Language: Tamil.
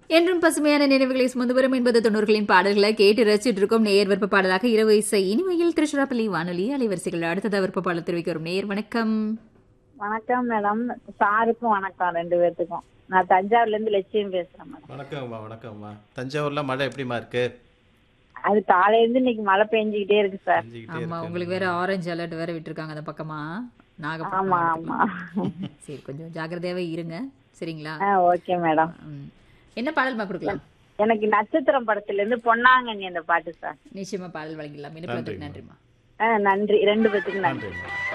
என்றும் பசுமையான நினைவுகளை சுமந்து வரும் என்பது தொண்ணூறுகளின் பாடல்களை கேட்டு ரசிச்சுட்டு இருக்கும் நேயர் விருப்ப பாடலாக இரவு இசை இனிமையில் திருச்சிராப்பள்ளி வானொலி அலைவரிசைகள் அடுத்ததா விருப்ப பாடல் தெரிவிக்க வரும் நேயர் வணக்கம் வணக்கம் மேடம் சாருக்கும் வணக்கம் ரெண்டு பேர்த்துக்கும் நான் தஞ்சாவூர்ல இருந்து லட்சியம் பேசுறேன் மேடம் வணக்கம்மா வணக்கம்மா தஞ்சாவூர்ல மழை எப்படிமா இருக்கு அது காலையில இருந்து இன்னைக்கு மழை பெஞ்சுக்கிட்டே இருக்கு சார் செஞ்சுக்கிட்டே ஆமா இருக்கு. உங்களுக்கு வேற ஆரஞ்சு அலர்ட் வேற விட்டுருக்காங்க அந்த பக்கமா ஆமா நாகப்பட்டினம் ஆமா சரி கொஞ்சம் ஜாக்கிரதையாவே இருங்க சரிங்களா ஆ ஓகே மேடம் ம். என்ன பாடல்மா கொடுக்கலாம் எனக்கு நட்சத்திரம் படத்துல இருந்து பொன்னாங்கண்ணி அந்த பாட்டு சார் நிச்சயமா பாடல் வழங்கிடலாம் இனிப்புலத்துக்கு நன்றிம்மா. நன்றிமா ஆ நன்றி ரெண்டு பேத்துக்கும் நன்றி நன்றிம்மா